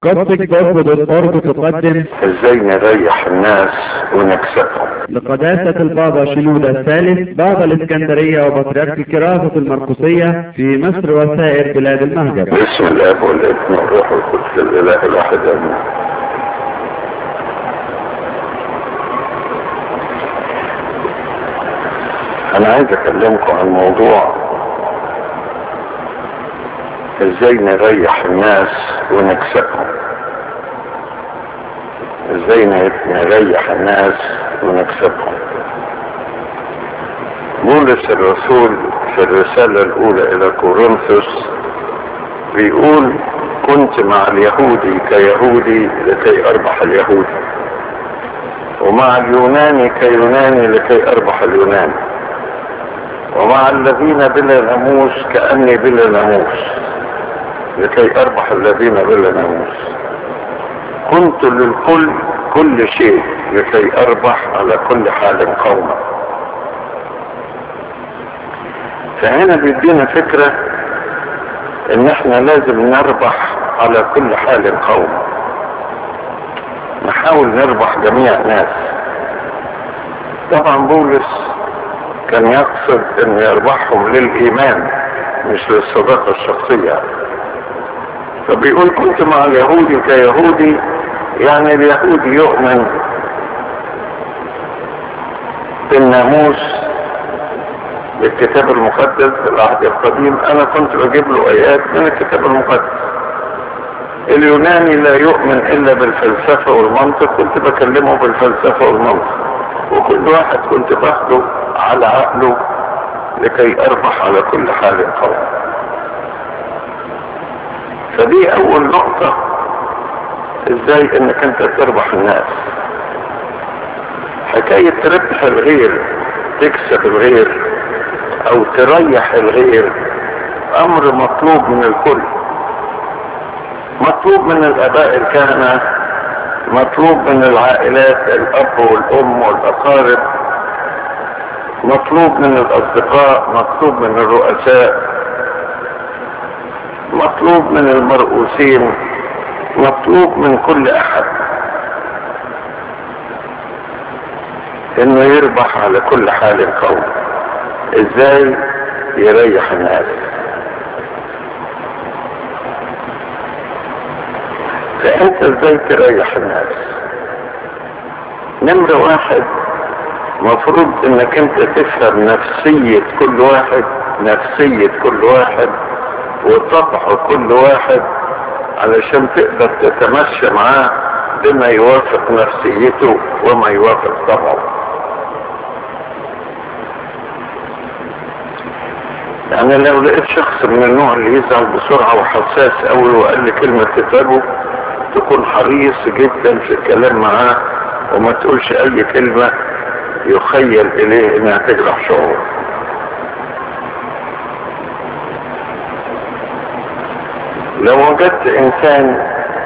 قصدك برضه بالقرب تقدم ازاي نريح الناس ونكسبهم لقداسة البابا شنودة الثالث بابا الإسكندرية وبطريرك الكراسة المرقسية في مصر وسائر بلاد المهجر باسم الاب والابن والروح القدس الاله الواحد امين انا عايز اكلمكم عن موضوع ازاي نريح الناس ونكسبهم ازاي نريح الناس ونكسبهم بولس الرسول في الرسالة الاولى الى كورنثوس بيقول كنت مع اليهودي كيهودي لكي اربح اليهودي ومع اليوناني كيوناني لكي اربح اليوناني ومع الذين بلا ناموس كأني بلا ناموس لكي اربح الذين بلا ناموس كنت للكل كل شيء لكي اربح على كل حال قوما فهنا بيدينا فكرة ان احنا لازم نربح على كل حال قوما نحاول نربح جميع الناس طبعا بولس كان يقصد ان يربحهم للايمان مش للصداقة الشخصية فبيقول كنت مع اليهودي كيهودي يعني اليهودي يؤمن بالناموس بالكتاب المقدس بالعهد القديم انا كنت بجيب له ايات من الكتاب المقدس اليوناني لا يؤمن الا بالفلسفة والمنطق كنت بكلمه بالفلسفة والمنطق وكل واحد كنت باخده على عقله لكي اربح على كل حال قوي فدي اول نقطة ازاي انك انت تربح الناس حكاية ربح الغير تكسب الغير او تريح الغير امر مطلوب من الكل مطلوب من الاباء الكهنة مطلوب من العائلات الاب والام والاقارب مطلوب من الاصدقاء مطلوب من الرؤساء مطلوب من المرؤوسين مطلوب من كل احد انه يربح على كل حال قوي ازاي يريح الناس فانت ازاي تريح الناس نمرة واحد مفروض انك انت تفهم نفسية كل واحد نفسية كل واحد وطبع كل واحد علشان تقدر تتمشى معاه بما يوافق نفسيته وما يوافق طبعه يعني لو لقيت شخص من النوع اللي يزعل بسرعة وحساس قوي وقال لي كلمة تتعبه تكون حريص جدا في الكلام معاه وما تقولش اي كلمة يخيل اليه انها تجرح شعور لو وجدت انسان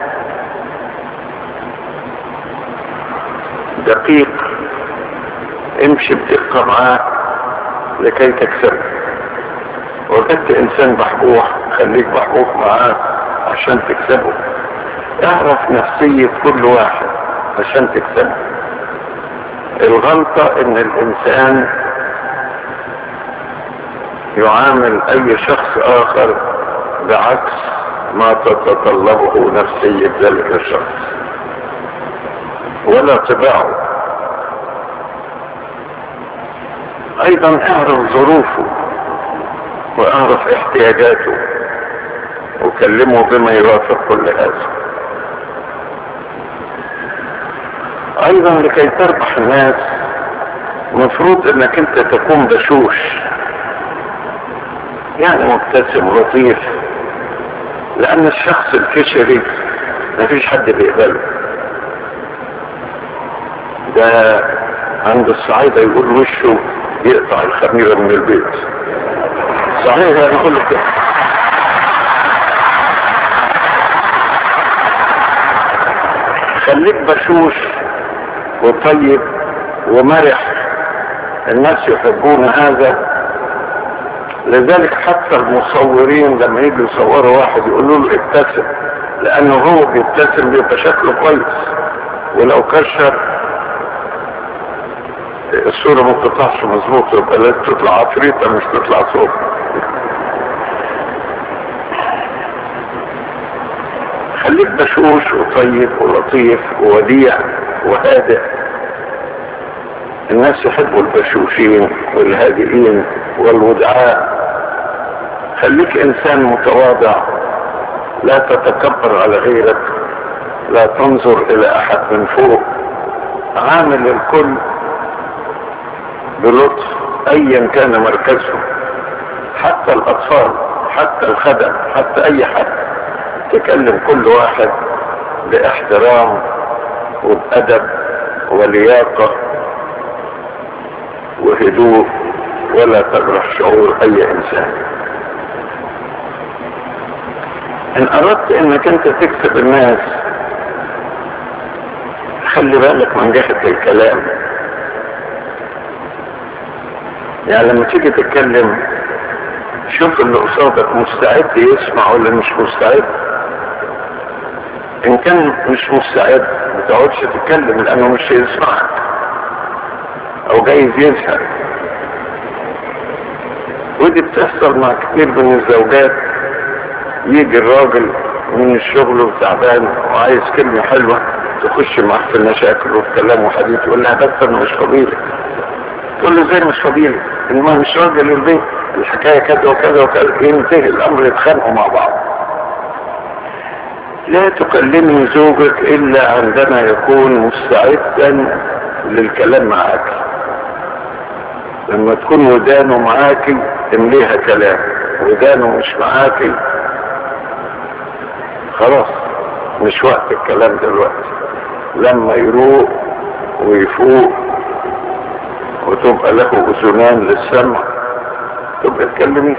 دقيق امشي بدقة معاه لكي تكسبه وجدت انسان بحبوح خليك بحبوح معاه عشان تكسبه اعرف نفسية كل واحد عشان تكسبه الغلطة ان الانسان يعامل اي شخص اخر بعكس ما تتطلبه نفسية ذلك الشخص ولا طباعه ايضا اعرف ظروفه واعرف احتياجاته وكلمه بما يوافق كل هذا ايضا لكي تربح الناس مفروض انك انت تكون بشوش يعني مبتسم لطيف لان الشخص الكشري مفيش حد بيقبله ده عند الصعيدة يقول وشه يقطع الخميرة من البيت صحيح انا اقول لك خليك بشوش وطيب ومرح الناس يحبون هذا لذلك حتى المصورين لما يجوا يصوروا واحد يقولوا له ابتسم لانه هو بيبتسم بيبقى شكله كويس ولو كشر الصورة ما بتطلعش مظبوطة يبقى لازم تطلع عفريتة مش تطلع صوت خليك بشوش وطيب ولطيف ووديع وهادئ الناس يحبوا البشوشين والهادئين والودعاء خليك انسان متواضع لا تتكبر على غيرك لا تنظر الى احد من فوق عامل الكل بلطف ايا كان مركزهم حتى الاطفال حتى الخدم حتى اي حد تكلم كل واحد باحترام وبأدب ولياقة وهدوء ولا تجرح شعور اي انسان ان اردت انك انت تكسب الناس خلي بالك من جهة الكلام يعني لما تيجي تتكلم شوف اللي قصادك مستعد يسمع ولا مش مستعد ان كان مش مستعد ما تقعدش تتكلم لانه مش هيسمعك او جايز يزهق ودي بتحصل مع كتير من الزوجات يجي الراجل من الشغل وتعبان وعايز كلمة حلوة تخش معاه في المشاكل والكلام وحديث يقول لها بس انا مش فضيلك تقول له زي مش فضيلك انما مش راجل البيت الحكاية كذا وكذا وكذا ينتهي الامر يتخانقوا مع بعض لا تكلمي زوجك الا عندما يكون مستعدا للكلام معاك لما تكون ودانه معاكي امليها كلام ودانه مش معاكي خلاص مش وقت الكلام دلوقتي لما يروق ويفوق وتبقى له اذنان للسمع تبقى تكلمي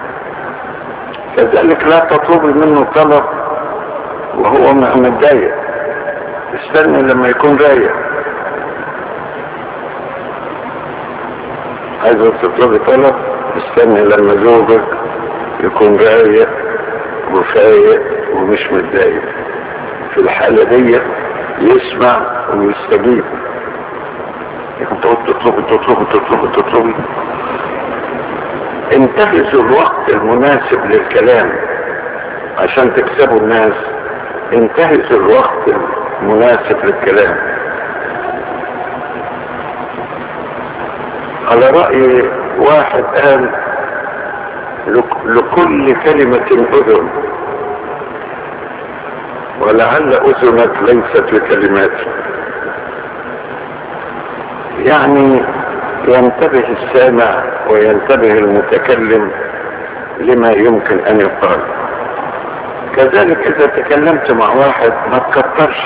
كذلك لا تطلبي منه طلب وهو متضايق استني لما يكون رايق عايزة تطلبي طلب استني لما زوجك يكون رايق وفايق ومش متضايق في الحالة دي يسمع ويستجيب انت تطلبي تطلبي تطلبي تطلبي انتهزوا الوقت المناسب للكلام عشان تكسبوا الناس انتهزوا الوقت المناسب للكلام على رأي واحد قال لكل كلمة أذن ولعل أذنك ليست لكلمات يعني ينتبه السامع وينتبه المتكلم لما يمكن أن يقال كذلك إذا تكلمت مع واحد ما تكترش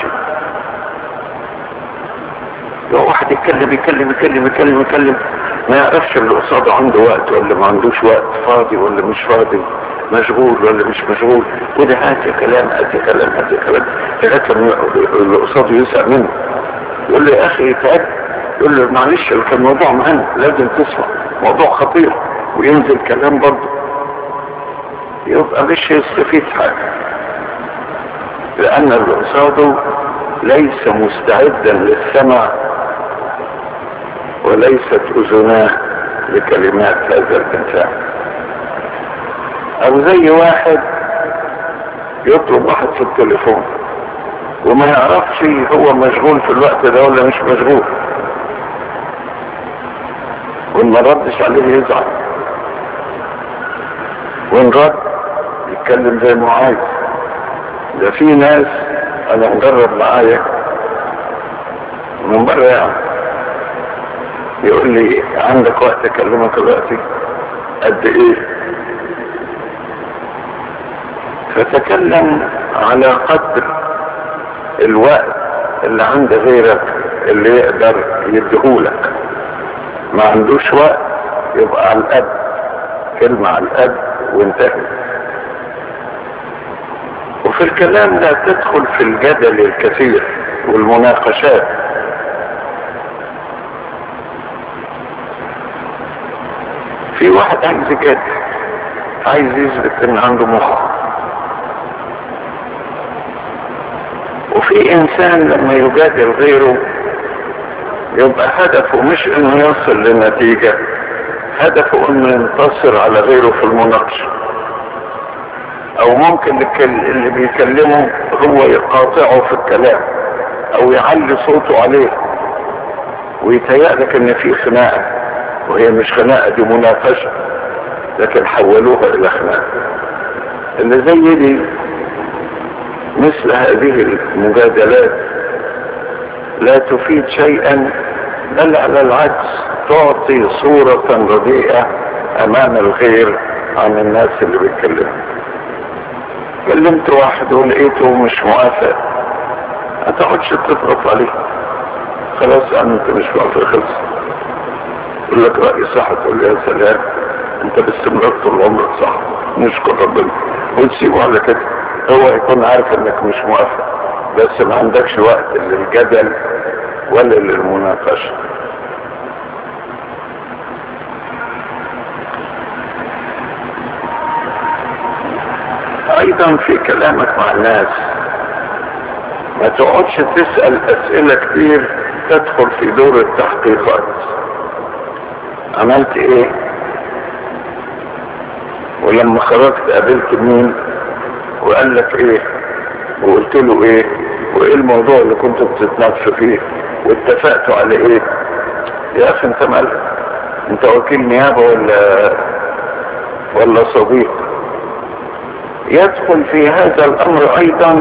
لو واحد يتكلم يتكلم يتكلم يتكلم يتكلم ما يعرفش اللي قصاده عنده وقت ولا ما عندوش وقت فاضي ولا مش فاضي مشغول ولا مش مشغول وده هات كلام هات كلام هات كلام لغايه لما اللي قصاده يسأل منه يقول له يا اخي تعب يقول له معلش كان موضوع مهم لازم تسمع موضوع خطير وينزل كلام برضه يبقى مش هيستفيد حاجه لان اللي قصاده ليس مستعدا للسمع وليست اذناه لكلمات هذا الانسان او زي واحد يطلب واحد في التليفون وما يعرفش هو مشغول في الوقت ده ولا مش مشغول وان ما ردش عليه يزعل وان رد يتكلم زي ما عايز ده في ناس انا مجرب معايا من بره يعني يقول لي عندك وقت اكلمك دلوقتي قد ايه فتكلم على قدر الوقت اللي عند غيرك اللي يقدر يديهولك ما عندوش وقت يبقى على القد كلمة على القد وانتهي وفي الكلام لا تدخل في الجدل الكثير والمناقشات في واحد عايز يجادل عايز يثبت ان عنده مخ وفي انسان لما يجادل غيره يبقى هدفه مش انه يصل لنتيجة هدفه انه ينتصر على غيره في المناقشة او ممكن اللي بيكلمه هو يقاطعه في الكلام او يعلي صوته عليه ويتهيألك ان في خناقة وهي مش خناقة دي مناقشة لكن حولوها الى خناقة اللي زي دي مثل هذه المجادلات لا تفيد شيئا بل على العكس تعطي صورة رديئة امام الغير عن الناس اللي بيتكلموا كلمت واحد ولقيته مش موافق ما تقعدش تضغط عليه خلاص انت مش موافق خلص يقول لك رأي صح تقول يا سلام انت باستمرار طول عمرك صح نشكر ربنا وتسيبه على كده هو يكون عارف انك مش موافق بس ما عندكش وقت للجدل ولا للمناقشة ايضا في كلامك مع الناس ما تقعدش تسأل اسئلة كتير تدخل في دور التحقيقات عملت ايه ولما خرجت قابلت مين وقال لك ايه وقلت له ايه وايه الموضوع اللي كنتوا بتتناقشوا فيه واتفقتوا على ايه يا اخي انت مالك انت وكيل نيابه ولا ولا صديق يدخل في هذا الامر ايضا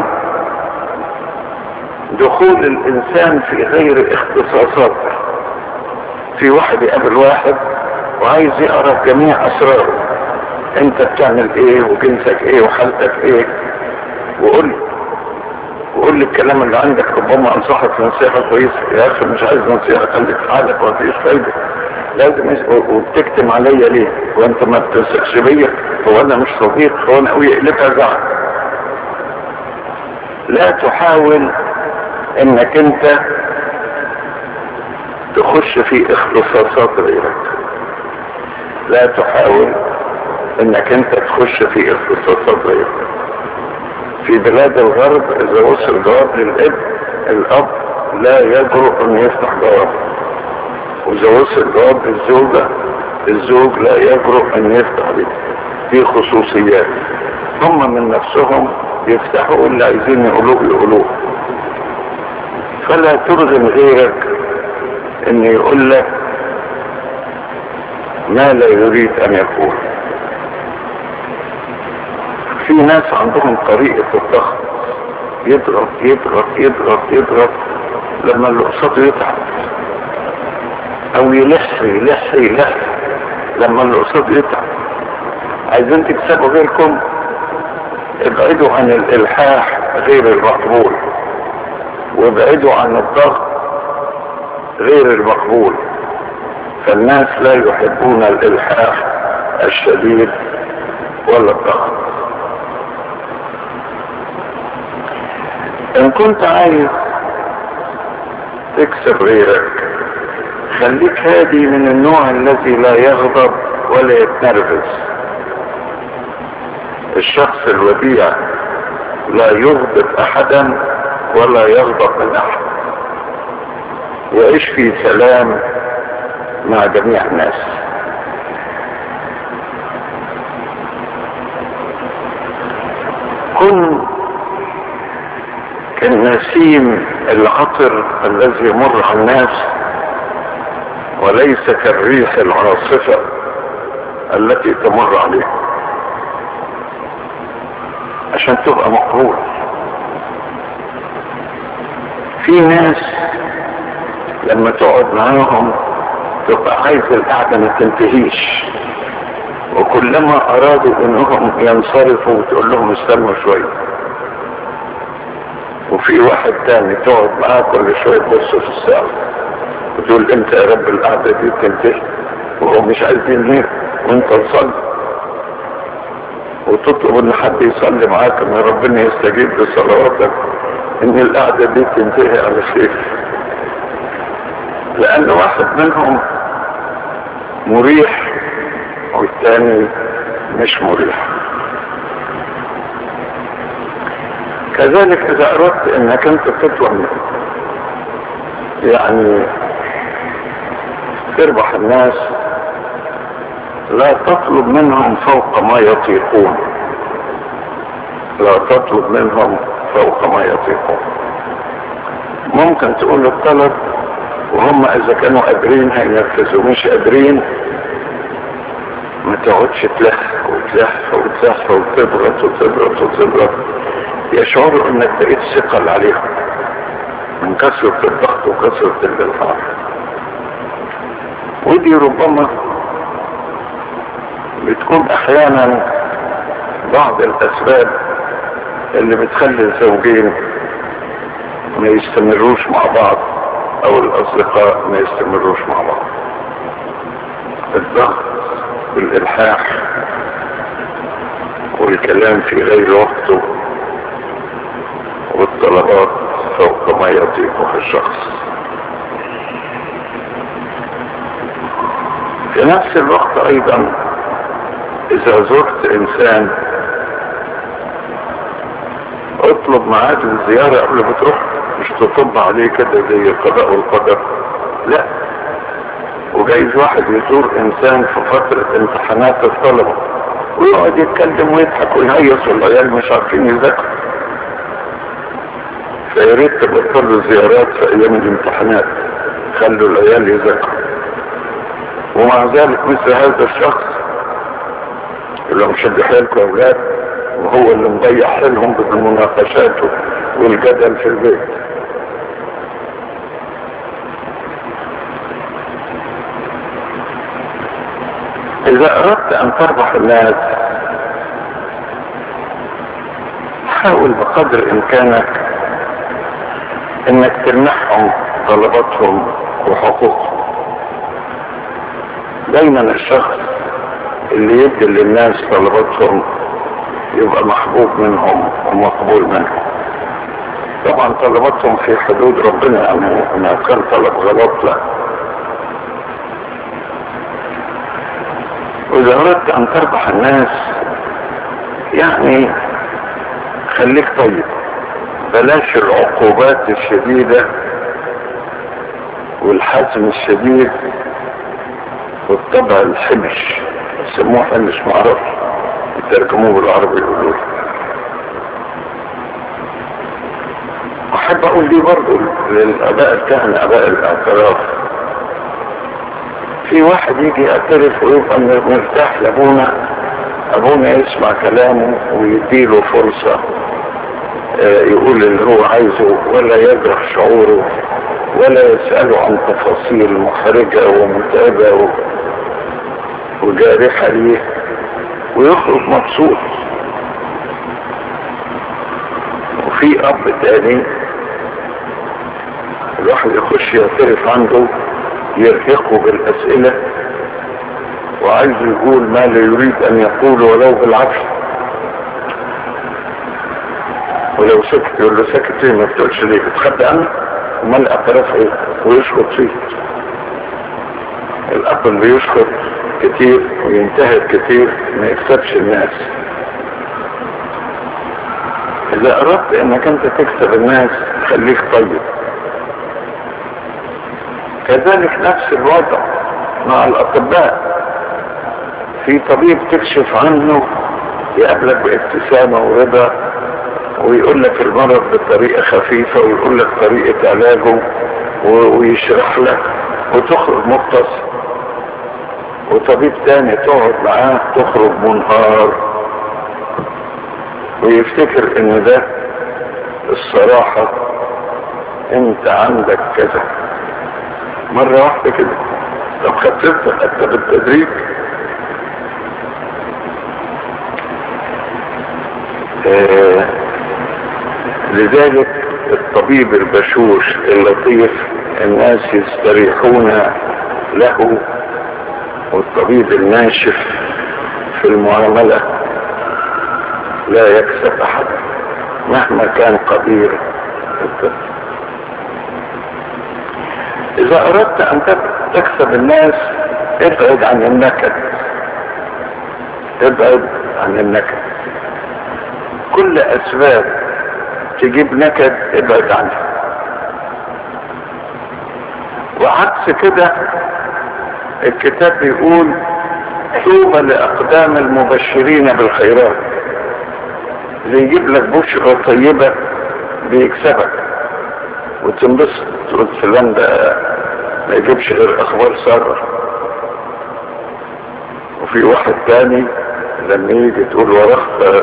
دخول الانسان في غير اختصاصاته في واحد يقابل واحد وعايز يعرف جميع اسراره انت بتعمل ايه وجنسك ايه وحالتك ايه وقول لي وقول لي الكلام اللي عندك ربما انصحك نصيحة كويسة يا اخي مش عايز نصيحة خليك في حالك ومفيش فايدة لازم يس... وبتكتم عليا ليه وانت ما بتثقش بيا هو انا مش صديق هو انا قوي يقلبها زعل لا تحاول انك انت تخش في اختصاصات غيرك لا تحاول انك انت تخش في اختصاصات غيرك في بلاد الغرب اذا وصل جواب للاب الاب لا يجرؤ ان يفتح جواب واذا وصل جواب للزوجة الزوج لا يجرؤ ان يفتح بيه دي خصوصيات هم من نفسهم يفتحوا اللي عايزين يقولوه يقولوه فلا ترغم غيرك ان يقول لك ما لا يريد ان يقول في ناس عندهم طريقة الضغط يضغط يضغط يضغط يضغط لما اللي قصاده يتعب او يلح يلح يلح لما اللي قصاده يتعب عايزين تكسبوا غيركم ابعدوا عن الالحاح غير المقبول وابعدوا عن الضغط غير المقبول فالناس لا يحبون الالحاح الشديد ولا الضغط ان كنت عايز تكسب غيرك خليك هادي من النوع الذي لا يغضب ولا يتنرفز الشخص الوديع لا يغضب احدا ولا يغضب من احد يعيش في سلام مع جميع الناس كن كالنسيم العطر الذي يمر على الناس وليس كالريح العاصفة التي تمر عليه عشان تبقى مقبول في ناس لما تقعد معاهم تبقى عايز القعدة ما تنتهيش وكلما ارادوا انهم ينصرفوا وتقول لهم استنوا شوية وفي واحد تاني تقعد معاه كل شوية تبص في الساعة وتقول انت يا رب القعدة دي تنتهي وهو مش عايزين ليه وانت تصلي وتطلب ان حد يصلي معاك ان ربنا يستجيب لصلواتك ان القعدة دي تنتهي على خير لان واحد منهم مريح والتاني مش مريح كذلك اذا اردت انك انت تطلب يعني تربح الناس لا تطلب منهم فوق ما يطيقون لا تطلب منهم فوق ما يطيقون ممكن تقول الطلب وهم اذا كانوا قادرين هينفذوا مش قادرين ما تقعدش تلح وتلح وتلح وتبرط وتبرط وتبرط يشعروا انك بقيت ثقل عليهم من كثرة الضغط وكثرة الالحاح ودي ربما بتكون احيانا بعض الاسباب اللي بتخلي الزوجين ما يستمروش مع بعض او الاصدقاء ما يستمروش مع بعض الضغط والالحاح والكلام في غير وقته والطلبات فوق ما يطيقه الشخص في نفس الوقت ايضا اذا زرت انسان اطلب ميعاد الزيارة قبل ما تروح مش تطب عليه كده زي القضاء والقدر لا وجايز واحد يزور انسان في فترة امتحانات الطلبة ويقعد يتكلم ويضحك ويهيص والعيال مش عارفين يذاكروا فيا ريت تبطلوا الزيارات في ايام الامتحانات خلوا العيال يذاكروا ومع ذلك مثل هذا الشخص اللي مشد حيلكم اولاد وهو اللي مضيع حيلهم بالمناقشات والجدل في البيت اذا اردت ان تربح الناس حاول بقدر امكانك انك تمنحهم طلباتهم وحقوقهم دايما الشخص اللي يدي للناس طلباتهم يبقى محبوب منهم ومقبول منهم طبعا طلباتهم في حدود ربنا يعني ما كان طلب غلط لا واذا اردت ان تربح الناس يعني خليك طيب بلاش العقوبات الشديدة والحزم الشديد والطبع الحبش يسموه حبش معرفش يترجموه بالعربي يقولوا احب اقول دي برضه للاباء الكهنة اباء الاعتراف في واحد يجي يعترف ويبقى مرتاح لابونا ابونا يسمع كلامه ويديله فرصة يقول اللي هو عايزه ولا يجرح شعوره ولا يسأله عن تفاصيل محرجة ومتعبة وجارحة ليه ويخرج مبسوط وفي اب تاني الواحد يخش يعترف عنده يرهقه بالاسئلة وعايز يقول ما لا يريد ان يقول ولو بالعكس ولو سكت يقول له سكت ايه ما بتقولش ليه بتخبي عنه امال الاعتراف ايه ويشخط فيه الاب اللي بيشخط كتير وينتهر كتير ما يكسبش الناس اذا اردت انك انت تكسب الناس خليك طيب كذلك نفس الوضع مع الاطباء في طبيب تكشف عنه يقابلك بابتسامة ورضا ويقول لك المرض بطريقة خفيفة ويقول لك طريقة علاجه ويشرح لك وتخرج مختص وطبيب تاني تقعد معاه تخرج منهار ويفتكر ان ده الصراحة انت عندك كذا مرة واحدة كده طب خدت حتى بالتدريج آه لذلك الطبيب البشوش اللطيف الناس يستريحون له والطبيب الناشف في المعاملة لا يكسب احد مهما كان قدير اذا اردت ان تكسب الناس ابعد عن النكد ابعد عن النكد كل اسباب تجيب نكد ابعد عنها وعكس كده الكتاب بيقول طوبى لأقدام المبشرين بالخيرات اللي يجيب لك بشرى طيبة بيكسبك وتنبسط تقول فلان ده ما يجيبش غير اخبار سارة وفي واحد تاني لما يجي تقول وراه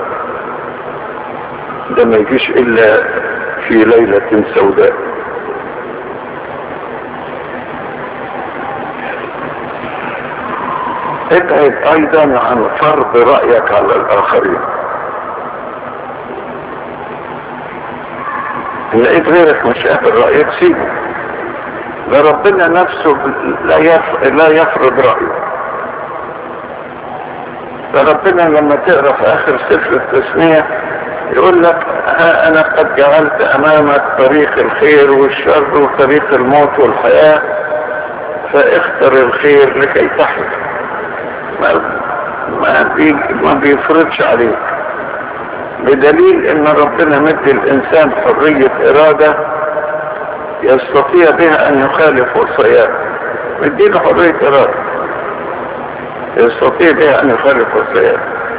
ده ما يجيش الا في ليلة سوداء ابعد ايضا عن فرض رأيك على الاخرين لقيت غيرك مش قابل رأيك سيبه ده ربنا نفسه لا يف... لا يفرض رأيه ده ربنا لما تقرا في اخر سفر التسمية يقول لك ها انا قد جعلت امامك طريق الخير والشر وطريق الموت والحياة فاختر الخير لكي تحيا ما ما, بي... ما بيفرضش عليك بدليل ان ربنا مدي الانسان حرية ارادة يستطيع بها ان يخالف وصاياه مديله حرية ارادة يستطيع بها ان يخالف وصاياه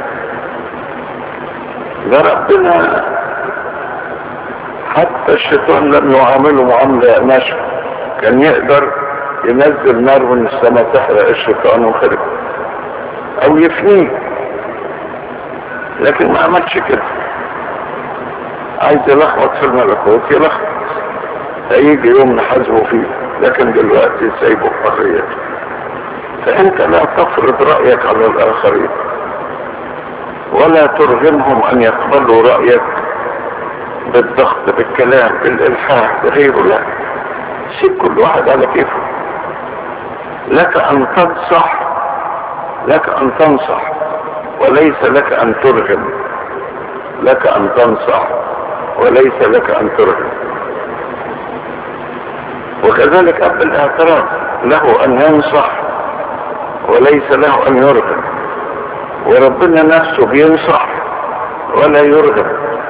ده ربنا حتى الشيطان لم يعامله معاملة ناشفة كان يقدر ينزل نار من السماء تحرق الشيطان وخلقه او يفنيه لكن ما عملش كده عايز يلخبط في الملكوت يلخبط هيجي يوم نحاسبه فيه لكن دلوقتي سايبه حريته فانت لا تفرض رايك على الاخرين ولا ترغمهم ان يقبلوا رايك بالضغط بالكلام بالالحاح بغيره لا سيب كل واحد على كيفه لك ان تنصح لك ان تنصح وليس لك ان ترغم لك ان تنصح وليس لك ان ترغم وكذلك اب الاعتراف له ان ينصح وليس له ان يرغم وربنا نفسه بينصح ولا يرغم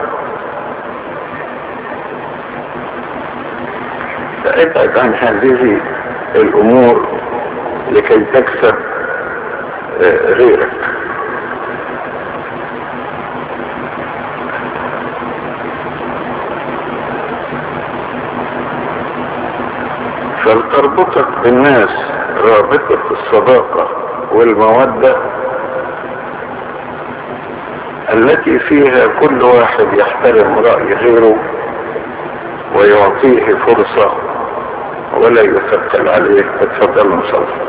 فابعد عن هذه الامور لكي تكسب غيرك فلتربطك بالناس رابطة الصداقة والمودة التي فيها كل واحد يحترم رأي غيره ويعطيه فرصة ولا يثقل عليه اتفضل صلى